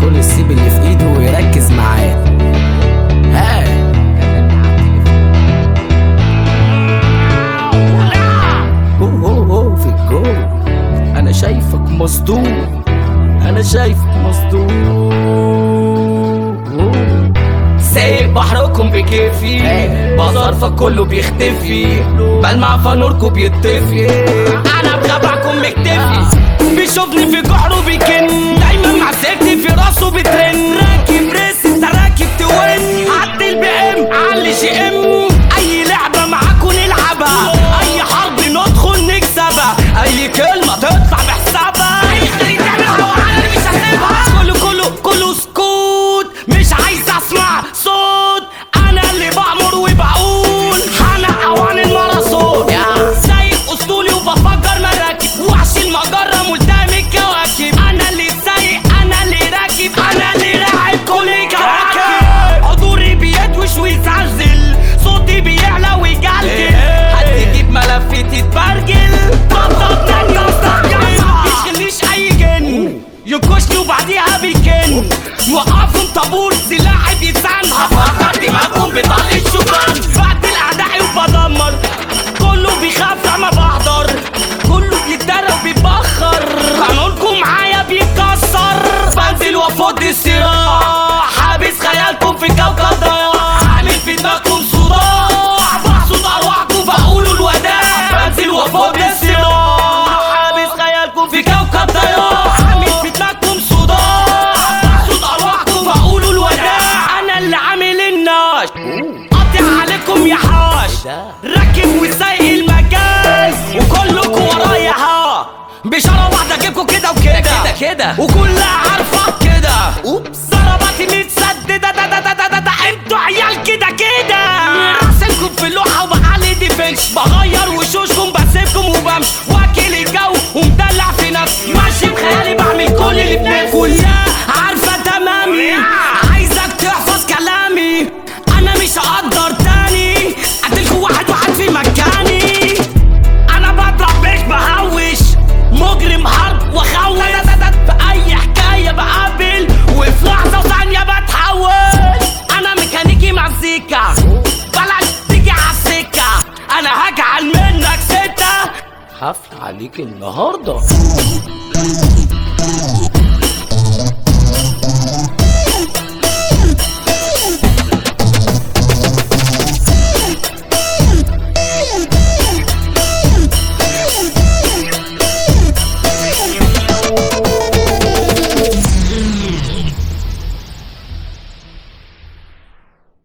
الكل يسيب اللي في ايده ويركز معاه ها هو هو هو في الجول انا شايفك مصدوم انا شايفك مصدوم سايق بحركم بكيفي بظرفك كله بيختفي بلمع فنوركم بيطفي انا بغبعكم مكتفي بيشوفني في جحره بيكن دايما مع سيرتي في راسه بترن راكب ريس انت راكب توين عدي البي ام علي جي ام اي لعبه معاكم نلعبها اي حرب ندخل نكسبها اي كلمه تطلع بحسابها اي خريطه تعملها وعلى مش هسيبها كله كله كله سكوت مش عايز اسمع صوت انا اللي بامر وبقول انا اوان الماراثون سايق اسطولي وبفجر مراكب وحش المجره ملتهم الكواكب انا اللي سايق انا اللي راكب انا اللي راعب كل الكواكب حضوري بيدوش ويزلزل صوتي بيعلى ويجلجل حد يجيب ملفي تتبرجل طبطب ناني مستقبل يشغلنيش اي جن ينكشني وبعديها بيكن موقفهم طابور سلاحي بيتسند هفكر دماغهم بطلق الشوفان بقتل اعدائي وبدمر كله بيخاف لما بحضر كله بيتدرى وبيبخر قانونكم معايا بيتكسر بنزل وافض الصراع حابس خيالكم في كوكب ضياع عامل في دماغكم صداع بحصد ارواحكم بقولوا الوداع بنزل وافض الصراع حابس خيالكم في كوكب ضياع عامل في دماغكم صداع بحصد ارواحكم بقولوا الوداع انا اللي عامل الناش قاطع عليكم يا حاش راكب وسايق المجال وكلكم ورايا ها بشارة واحدة اجيبكم كده وكده كده كده. وكلها عارفة كده اوبس ضرباتي متسددة دا دا دا دا دا دا انتوا عيال كده كده راسمكم في اللوحة وبعلي ديفنس بغير وشوشكم بسيبكم وبمشي واكل الجو ومدلع في نفسي ماشي بخيالي بعمل كل اللي في نفسي كلها عارفة تمامي عايزك تحفظ كلامي انا مش هقدر تاني اديلكوا واحد واحد في مكاني انا بضرب مش بهوش مجرم حرب وخوش في اي حكايه بقابل وفي لحظه وثانيه بتحول انا ميكانيكي مزيكا بلاش تيجي على السكه انا هجعل منك سته حفل عليك النهارده